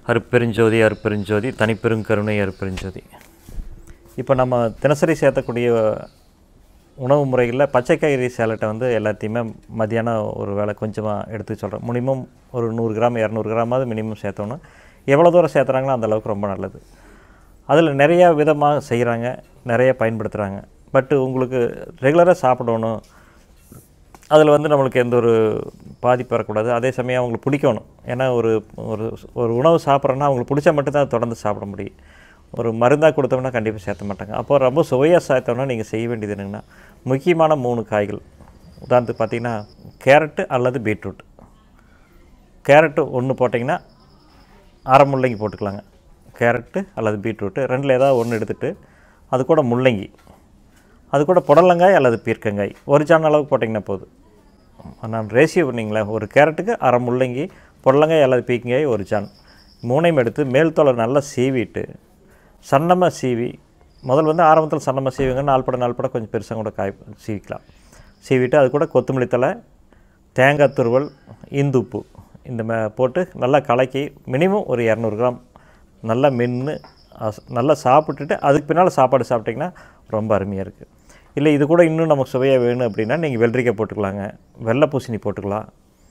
அருட்பெருஞ்சோதி அருட்பெருஞ்சோதி தனிப்பெருங்கருணை அருட்பெருஞ்சோதி இப்போ நம்ம தினசரி சேர்த்தக்கூடிய உணவு முறைகளில் பச்சை காய்கறி சேலட்டை வந்து எல்லாத்தையுமே மதியானம் ஒரு வேளை கொஞ்சமாக எடுத்து சொல்கிறேன் மினிமம் ஒரு நூறு கிராம் இரநூறு கிராமாவது மினிமம் சேர்த்தோணும் எவ்வளோ தூரம் சேர்த்துறாங்களோ அந்த அளவுக்கு ரொம்ப நல்லது அதில் நிறையா விதமாக செய்கிறாங்க நிறைய பயன்படுத்துகிறாங்க பட்டு உங்களுக்கு ரெகுலராக சாப்பிடணும் அதில் வந்து நம்மளுக்கு எந்த ஒரு பாதிப்பு வரக்கூடாது அதே சமயம் அவங்களுக்கு பிடிக்கணும் ஏன்னா ஒரு ஒரு ஒரு உணவு சாப்பிட்றோன்னா அவங்களுக்கு பிடிச்சா மட்டும்தான் அதை தொடர்ந்து சாப்பிட முடியும் ஒரு மருந்தாக கொடுத்தோம்னா கண்டிப்பாக சேர்த்த மாட்டாங்க அப்போ ரொம்ப சுவையாக சேர்த்தோம்னா நீங்கள் செய்ய வேண்டியது என்னென்னா முக்கியமான மூணு காய்கள் உதாரணத்துக்கு பார்த்தீங்கன்னா கேரட்டு அல்லது பீட்ரூட் கேரட்டு ஒன்று போட்டிங்கன்னா அரை முள்ளங்கி போட்டுக்கலாங்க கேரட்டு அல்லது பீட்ரூட்டு ரெண்டில் ஏதாவது ஒன்று எடுத்துகிட்டு அது கூட முள்ளங்கி அது கூட புடலங்காய் அல்லது பீர்க்கங்காய் ஒரு ஜான் அளவுக்கு போட்டிங்கன்னா போதும் நான் ரேஷியோ பண்ணிங்களேன் ஒரு கேரட்டுக்கு அரை முள்ளங்கி புடலங்காய் அல்லது பீக்கங்காய் ஒரு ஜான் மூணையும் எடுத்து மேல் தோலை நல்லா சீவிட்டு சன்னமாக சீவி முதல் வந்து ஆரம்பத்தில் சன்னமாக சீவிங்க நாள்பட நாள்பட கொஞ்சம் பெருசாக கூட காய் சீவிக்கலாம் சீவிட்டு அது கூட கொத்தமல்லி தழை தேங்காய் துருவல் இந்துப்பு இந்த மே போட்டு நல்லா கலக்கி மினிமம் ஒரு இரநூறு கிராம் நல்லா மென்று அஸ்- நல்லா சாப்பிட்டுட்டு அதுக்கு பின்னால் சாப்பாடு சாப்பிட்டிங்கன்னா ரொம்ப அருமையாக இருக்குது இல்லை இது கூட இன்னும் நமக்கு சுவையாக வேணும் அப்படின்னா நீங்கள் வெள்ளரிக்காய் போட்டுக்கலாங்க வெள்ளை பூசணி போட்டுக்கலாம்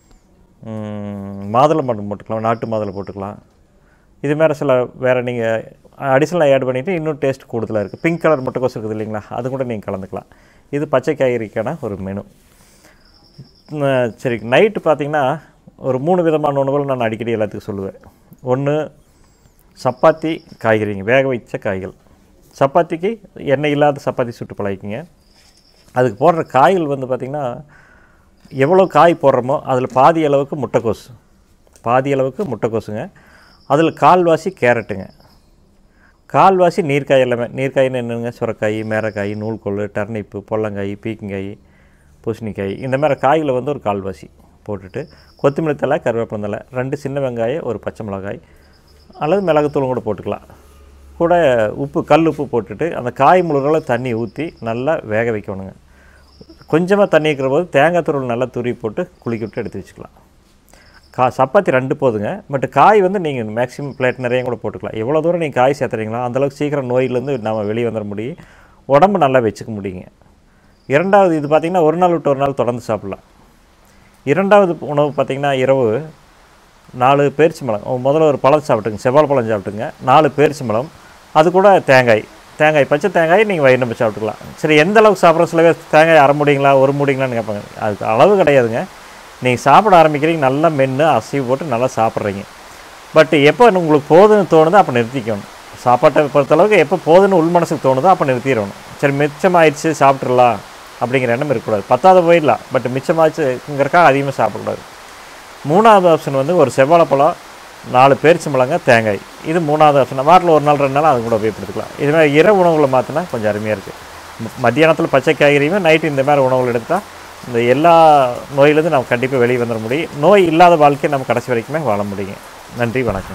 ம், மாதுளை மரம் போட்டுக்கலாம் நாட்டு மாதுளை போட்டுக்கலாம் இது மாதிரி சில வேறு நீங்கள் அடிஷனலாக ஆட் பண்ணிவிட்டு இன்னும் டேஸ்ட் கூடுதலாக இருக்குது பிங்க் கலர் முட்டைக்கோஸ் இருக்குது இல்லைங்களா அது கூட நீங்கள் கலந்துக்கலாம் இது பச்சை காய்கறிக்கான ஒரு மெனு ம், சரி நைட்டு பார்த்தீங்கன்னா ஒரு மூணு விதமான உணவுகள் நான் அடிக்கடி எல்லாத்துக்கும் சொல்லுவேன் ஒன்று சப்பாத்தி காய்கறிங்க வேக வைச்ச காய்கள் சப்பாத்திக்கு எண்ணெய் இல்லாத சப்பாத்தி சுட்டு பழகிக்கிங்க அதுக்கு போடுற காய்கள் வந்து பார்த்திங்கன்னா எவ்வளோ காய் போடுறோமோ அதில் பாதி அளவுக்கு முட்டைக்கோஸ் பாதி அளவுக்கு முட்டைக்கோஸுங்க அதில் கால்வாசி கேரட்டுங்க கால்வாசி நீர்க்காய் எல்லாமே நீர்க்காயின்னு என்னங்க சுரக்காய் மேரக்காய் நூல்கோல் டர்னிப்பு பொல்லங்காய் பீக்கங்காய் பூசணிக்காய் இந்த மாதிரி காய்களை வந்து ஒரு கால்வாசி போட்டுட்டு கொத்தமல்லி தழை கருவேப்பிலை தழை ரெண்டு சின்ன வெங்காயம் ஒரு பச்சை மிளகாய் அல்லது மிளகுத்தூளும் கூட போட்டுக்கலாம் கூட உப்பு கல் உப்பு போட்டுட்டு அந்த காய் முழுகளை தண்ணி ஊற்றி நல்லா வேக வைக்கணுங்க கொஞ்சமாக தண்ணி இருக்கிற போது தேங்காய் துருவல் நல்லா துருவி போட்டு குளிக்க விட்டு எடுத்து வச்சுக்கலாம் கா சப்பாத்தி ரெண்டு போதுங்க பட் காய் வந்து நீங்கள் மேக்ஸிமம் பிளேட் நிறைய கூட போட்டுக்கலாம் எவ்வளோ தூரம் நீங்கள் காய் சேர்த்துறீங்களோ அந்தளவுக்கு சீக்கிரம் நோயிலேருந்து நம்ம வெளியே வந்துட முடியும் உடம்பு நல்லா வச்சுக்க முடியுங்க இரண்டாவது இது பார்த்திங்கன்னா ஒரு நாள் விட்டு ஒரு நாள் தொடர்ந்து சாப்பிட்லாம் இரண்டாவது உணவு பார்த்திங்கன்னா இரவு நாலு பேரிச்சி பழம் முதல்ல ஒரு பழம் சாப்பிட்டுங்க செவ்வாழை பழம் சாப்பிட்டுங்க நாலு பேரிச்சி பழம் அது கூட தேங்காய் தேங்காய் பச்சை தேங்காய் நீங்கள் வயிறு நம்ப சாப்பிட்டுக்கலாம் சரி எந்த அளவுக்கு சாப்பிட்ற சில பேர் தேங்காய் அரை முடிங்களா ஒரு முடிங்களான்னு கேட்பாங்க அதுக்கு அளவு கிடையாதுங்க நீங்கள் சாப்பிட ஆரம்பிக்கிறீங்க நல்லா மென்று அசைவு போட்டு நல்லா சாப்பிட்றீங்க பட் எப்போ உங்களுக்கு போதுன்னு தோணுதோ அப்போ நிறுத்திக்கணும் சாப்பாட்டை பொறுத்தளவுக்கு எப்போ போதுன்னு உள் மனசுக்கு தோணுதோ அப்போ நிறுத்திடணும் சரி மிச்சமாயிடுச்சு சாப்பிட்றலாம் அப்படிங்கிற எண்ணம் இருக்கக்கூடாது பத்தாவது போயிடலாம் பட் மிச்சமாச்சுங்கிறக்காக அதிகமாக சாப்பிடக்கூடாது மூணாவது ஆப்ஷன் வந்து ஒரு செவ்வாழைப்பழம் நாலு பேரிச்சம்பழங்க தேங்காய் இது மூணாவது ஆப்ஷன் வாரத்தில் ஒரு நாள் ரெண்டு நாள் அது கூட உபயோகப்படுத்திக்கலாம் இது மாதிரி இரவு உணவுகளை மாற்றினா கொஞ்சம் அருமையாக இருக்குது மத்தியானத்தில் பச்சை காய்கறியுமே நைட்டு இந்த மாதிரி உணவுகள் எடுத்தால் இந்த எல்லா நோயிலேருந்து நம்ம கண்டிப்பாக வெளியே வந்துட முடியும் நோய் இல்லாத வாழ்க்கையை நம்ம கடைசி வரைக்குமே வாழ முடியுங்க நன்றி வணக்கம்